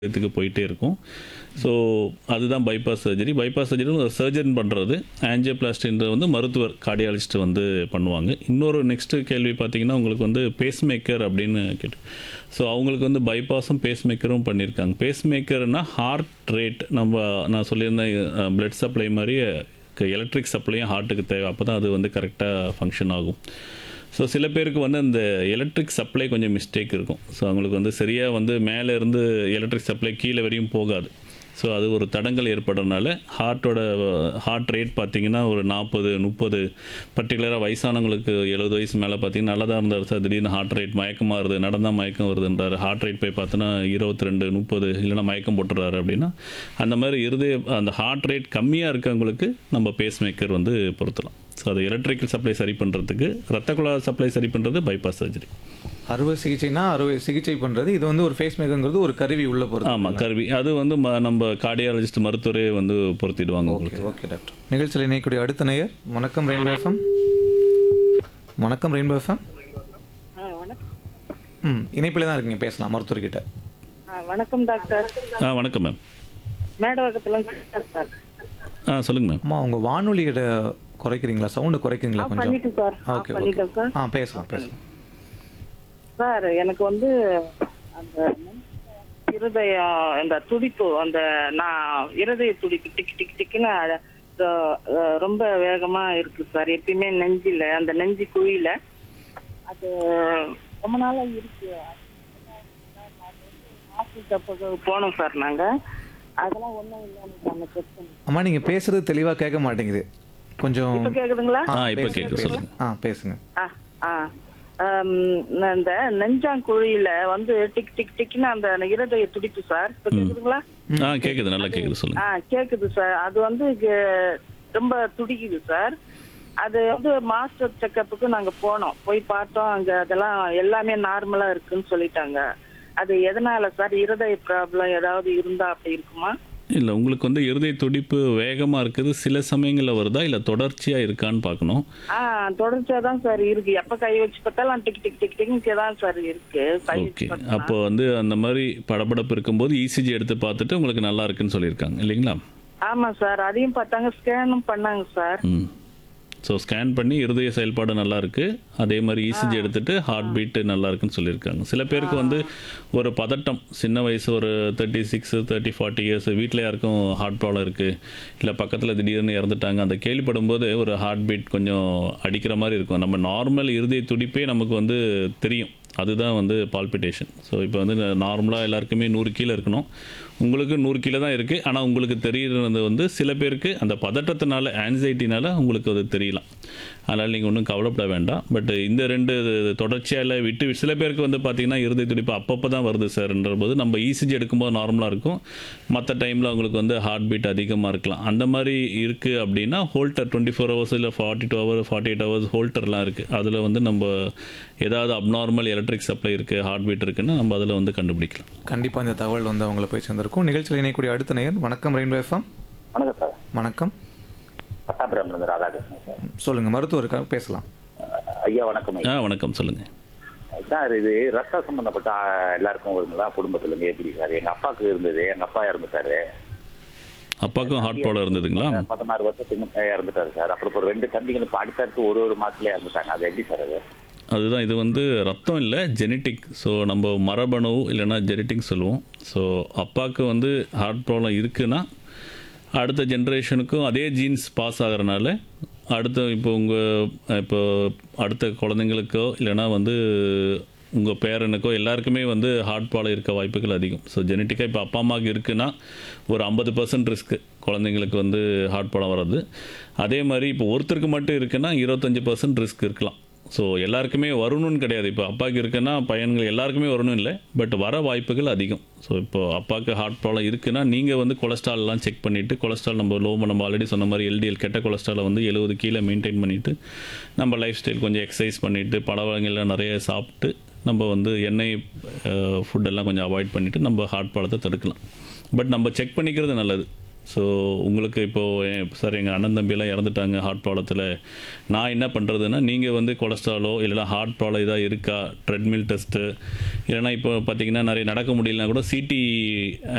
இதுக்கு போயிட்டே இருக்கும் ஸோ அதுதான் பைபாஸ் சர்ஜரி பைபாஸ் சர்ஜரி ஒரு சர்ஜன் பண்ணுறது ஆஞ்சியோபிளாஸ்டின்றது வந்து மருத்துவர் கார்டியாலஜிஸ்ட் வந்து பண்ணுவாங்க இன்னொரு நெக்ஸ்ட் கேள்வி பார்த்தீங்கன்னா உங்களுக்கு வந்து பேஸ் மேக்கர் அப்படின்னு கேட்டு ஸோ அவங்களுக்கு வந்து பைபாஸும் பேஸ் மேக்கரும் பண்ணியிருக்காங்க பேஸ் மேக்கர்னா ஹார்ட் ரேட் நம்ம நான் சொல்லியிருந்தேன் பிளட் சப்ளை மாதிரி எலக்ட்ரிக் சப்ளையும் ஹார்ட்டுக்கு தேவை அப்போ தான் அது வந்து கரெக்டாக ஃபங்க்ஷன் ஆகும் ஸோ சில பேருக்கு வந்து அந்த எலக்ட்ரிக் சப்ளை கொஞ்சம் மிஸ்டேக் இருக்கும் ஸோ அவங்களுக்கு வந்து சரியாக வந்து மேலே இருந்து எலக்ட்ரிக் சப்ளை கீழே வரையும் போகாது ஸோ அது ஒரு தடங்கள் ஏற்படுறதுனால ஹார்ட்டோட ஹார்ட் ரேட் பார்த்தீங்கன்னா ஒரு நாற்பது முப்பது பர்டிகுலராக வயசானவங்களுக்கு எழுபது வயசு மேலே பார்த்தீங்கன்னா நல்லா தான் இருந்தார் சார் திடீர்னு ஹார்ட் ரேட் மயக்கமாக வருது நடந்தால் மயக்கம் வருதுன்றார் ஹார்ட் ரேட் போய் பார்த்தோன்னா இருபத்தி ரெண்டு முப்பது இல்லைன்னா மயக்கம் போட்டுறாரு அப்படின்னா அந்த மாதிரி இருதய அந்த ஹார்ட் ரேட் கம்மியாக இருக்கவங்களுக்கு நம்ம பேஸ் மேக்கர் வந்து பொருத்தலாம் ஸோ அது எலக்ட்ரிக்கல் சப்ளை சரி பண்ணுறதுக்கு ரத்த குழாய் சப்ளை சரி பண்ணுறது பைபாஸ் சர்ஜரி அறுவை சிகிச்சைனா அறுவை சிகிச்சை பண்ணுறது இது வந்து ஒரு ஃபேஸ் மேக்கங்கிறது ஒரு கருவி உள்ள போகிறது ஆமாம் கருவி அது வந்து ம- நம்ம கார்டியாலஜிஸ்ட் மருத்துவரே வந்து பொருத்திடுவாங்க உங்களுக்கு ஓகே ஓகே டாக்டர் நிகழ்ச்சியில் இணையக்கூடிய அடுத்த நேயர் வணக்கம் ரெயின்போ எஃப்எம் வணக்கம் ரெயின்போ எஃப்எம் ஆ, வணக்கம் ம் இணைப்பில் தான் இருக்கீங்க பேசலாம் மருத்துவர்கிட்ட ஆ, வணக்கம் டாக்டர் ஆ வணக்கம் மேம் மேடவகத்துல சார் ஆ சொல்லுங்கள் மேம் அம்மா உங்கள் வானொலியோட குறைக்கிறீங்களா சவுண்டு குறைக்கிறீங்களா கொஞ்சம் பண்ணிட்டேன் சார் ஆ, ஓகே ஓகே பண்ணிட்டேன் சார் ஆ பேசலாம் பேசலாம் சார் எனக்கு வந்து அந்த இருதயம் அந்த துடிப்பு அந்த நான் இருதய துடிப்பு டிக் டிக் டிக்குன்னு அ- அ- அ- ரொம்ப வேகமா இருக்கு சார் எப்பயுமே நெஞ்சில அந்த நெஞ்சு குழியில அது ரொம்ப நாளா இருக்கு ஹாஸ்பிட்டல் போனோம் சார் நாங்க அதெல்லாம் ஒண்ணும் இல்லைன்னு நாங்க செக் பண்ணி அம்மா நீங்கள் பேசுறது தெளிவாக கேட்க மாட்டேங்குது கொஞ்சம் இப்ப கேக்குதுங்களா ஆ இப்போ பேசுங்க, கேட்குது பேசுங்க. சொல்லுங்கள் ஆ பேசுங்க ஆ, ஆ. ஆம், நான் இந்த நெஞ்சாங்குழியில வந்து டிக் டிக் டிக்னு அந்த இருதய துடிப்பு சார் இப்ப கேக்குதுங்களா ஆ கேட்குது நல்லா கேட்குது ஆ சொல்லுங்கள் கேக்குது சார் அது வந்து கே- ரொம்ப துடிக்குது சார் அது வந்து மாஸ்டர் செக்கப்புக்கு நாங்க போனோம் போய் பார்த்தோம் அங்க அதெல்லாம் எல்லாமே நார்மலா இருக்குன்னு சொல்லிட்டாங்க அது எதனால சார் இருதய ப்ராப்ளம் ஏதாவது இருந்தா அப்படி இருக்குமா இல்லை உங்களுக்கு வந்து இருதய துடிப்பு வேகமாக இருக்குது சில சமயங்களில் வருதா இல்லை தொடர்ச்சியாக இருக்கான்னு பார்க்கணும் ஆ தொடர்ச்சியா தான் சார் இருக்கு எப்ப கை வச்சு பார்த்தாலும் டிக் டிக் டிக் டிக்னு தான் சார் இருக்கு கை வச்சு ஓகே பார்த்தா. அப்போ வந்து அந்த மாதிரி படபடப்பு இருக்கும்போது இசிஜி எடுத்து பார்த்துட்டு உங்களுக்கு நல்லா இருக்குன்னு சொல்லியிருக்காங்க இல்லைங்களா ஆமா சார் அதையும் பார்த்தாங்க ஸ்கேனும் பண்ணாங்க சார் ம் ஸோ ஸ்கேன் பண்ணி இருதய செயல்பாடு நல்லா இருக்கு அதே மாதிரி இசிஜி எடுத்துட்டு ஹார்ட் பீட்டு நல்லா இருக்குன்னு சொல்லியிருக்காங்க சில பேருக்கு வந்து ஒரு பதட்டம் சின்ன வயசு ஒரு thirty six thirty forty years வீட்டில் யாருக்கும் ஹார்ட் ப்ராப்ளம் இருக்குது இல்லை பக்கத்தில் திடீர்னு இறந்துட்டாங்க அந்த கேள்விப்படும்போது ஒரு ஹார்ட் பீட் கொஞ்சம் அடிக்கிற மாதிரி இருக்கும் நம்ம நார்மல் இருதய துடிப்பே நமக்கு வந்து தெரியும் அதுதான் வந்து பால்பிட்டேஷன் ஸோ இப்போ வந்து நார்மலாக எல்லாருக்குமே நூறு கீழே இருக்கணும் உங்களுக்கு நூறு கிலோ தான் இருக்குது ஆனால் உங்களுக்கு தெரியுறது வந்து சில பேருக்கு அந்த பதட்டத்தினால ஆன்சைட்டினால உங்களுக்கு அது தெரியலாம் அதனால் நீங்கள் ஒன்றும் கவலைப்பட வேண்டாம் பட் இந்த ரெண்டு தொடர்ச்சியாக இல்லை விட்டு சில பேருக்கு வந்து பார்த்தீங்கன்னா இருதய துடிப்பு அப்பப்போ தான் வருது சார்ன்ற போது நம்ம இசிஜி எடுக்கும்போது நார்மலாக இருக்கும் மற்ற டைமில் அவங்களுக்கு வந்து ஹார்ட் பீட் அதிகமாக இருக்கலாம் அந்த மாதிரி இருக்குது அப்படின்னா ஹோல்டர் டுவெண்ட்டி ஃபோர் ஹவர்ஸ் இல்லை forty two hour forty eight hours ஹோல்டர்லாம் இருக்குது அதில் வந்து நம்ம ஏதாவது அப்நார்மல் எலக்ட்ரிக் சப்ளை இருக்குது ஹார்ட் பீட் இருக்குன்னா நம்ம அதில் வந்து கண்டுபிடிக்கலாம் கண்டிப்பாக இந்த தகவல் வந்து அவங்கள போய் சேர்ந்திருக்கும் நிகழ்ச்சியில் இணையக்கூடிய அடுத்த நேயர் வணக்கம் ரெயின்போ எஃப்எம் வணக்கம் சார் வணக்கம் பட்டாபிராமிலிருந்து ராதாகிருஷ்ணன் சார் சொல்லுங்கள் மருத்துவருக்காக பேசலாம் ஐயா வணக்கம் ஐயா ஆ வணக்கம் சொல்லுங்கள் சார் இது ரத்த சம்பந்தப்பட்ட ஆ, எல்லாருக்கும் வருங்களா குடும்பத்துல இருந்து எப்படி சார் எங்க அப்பாவுக்கு இருந்தது எங்க அப்பா இறந்துட்டாரு அப்பாவுக்கும் ஹார்ட் ப்ராப்ளம் இருந்ததுங்களா பதினாறு வருஷத்துக்கு முன்னே இறந்துட்டாரு சார் அப்புறம் இப்போ ரெண்டு தம்பிகளும் இப்போ அடுத்தடுத்து ஒரு ஒரு மாசத்துல இறந்துட்டாங்க அது எப்படி சார் அது அதுதான் இது வந்து ரத்தம் இல்லை ஜெனட்டிக் ஸோ நம்ம மரபணு இல்லைன்னா ஜெனட்டிக் சொல்லுவோம் ஸோ அப்பாவுக்கு வந்து ஹார்ட் ப்ராப்ளம் இருக்குன்னா அடுத்த ஜென்ரேஷனுக்கும் அதே ஜீன்ஸ் பாஸ் ஆகிறனால அடுத்த இப்போ உங்கள் இப்போ அடுத்த குழந்தைங்களுக்கோ இல்லைன்னா வந்து உங்கள் பேரனுக்கோ எல்லாருக்குமே வந்து ஹார்ட் ப்ராப்ளம் இருக்க வாய்ப்புகள் அதிகம் ஸோ ஜெனட்டிக்காக இப்போ அப்பா அம்மாவுக்கு இருக்குன்னா ஒரு ஐம்பது பர்சன்ட் ரிஸ்க்கு குழந்தைங்களுக்கு வந்து ஹார்ட் ப்ராப்ளம் வர்றது அதே மாதிரி இப்போ ஒருத்தருக்கு மட்டும் இருக்குன்னா இருபத்தஞ்சி பர்சன்ட் ரிஸ்க் இருக்கலாம் ஸோ எல்லாருக்குமே வரணும்னு கிடையாது இப்போ அப்பாவுக்கு இருக்குன்னா பையன்கள் எல்லாருக்குமே வரணும் இல்லை பட் வர வாய்ப்புகள் அதிகம் ஸோ இப்போ அப்பாவுக்கு ஹார்ட் ப்ராப்ளம் இருக்குன்னா நீங்கள் வந்து கொலஸ்ட்ரால்லாம் செக் பண்ணிவிட்டு கொலஸ்ட்ரால் நம்ம லோ நம்ம ஆல்ரெடி சொன்ன மாதிரி எல்டிஎல் கெட்ட கொலஸ்ட்ராலை வந்து எழுபது கீழே மெயின்டைன் பண்ணிவிட்டு நம்ம லைஃப் ஸ்டைல் கொஞ்சம் எக்ஸசைஸ் பண்ணிவிட்டு பழவகைகள்லாம் நிறைய சாப்பிட்டு நம்ம வந்து எண்ணெய் ஃபுட்டெல்லாம் கொஞ்சம் அவாய்ட் பண்ணிவிட்டு நம்ம ஹார்ட் ப்ராப்ளத்தை தடுக்கலாம் பட் நம்ம செக் பண்ணிக்கிறது நல்லது ஸோ உங்களுக்கு இப்போது சார் எங்கள் அண்ணன் தம்பியெல்லாம் இறந்துட்டாங்க ஹார்ட் ப்ராப்ளத்தில் நான் என்ன பண்ணுறதுன்னா நீங்கள் வந்து கொலஸ்ட்ராலோ இல்லைனா ஹார்ட் ப்ராப்ளம் இதாக இருக்கா ட்ரெட்மில் டெஸ்ட்டு இல்லைனா இப்போ பார்த்தீங்கன்னா நிறைய நடக்க முடியலனா கூட சிடி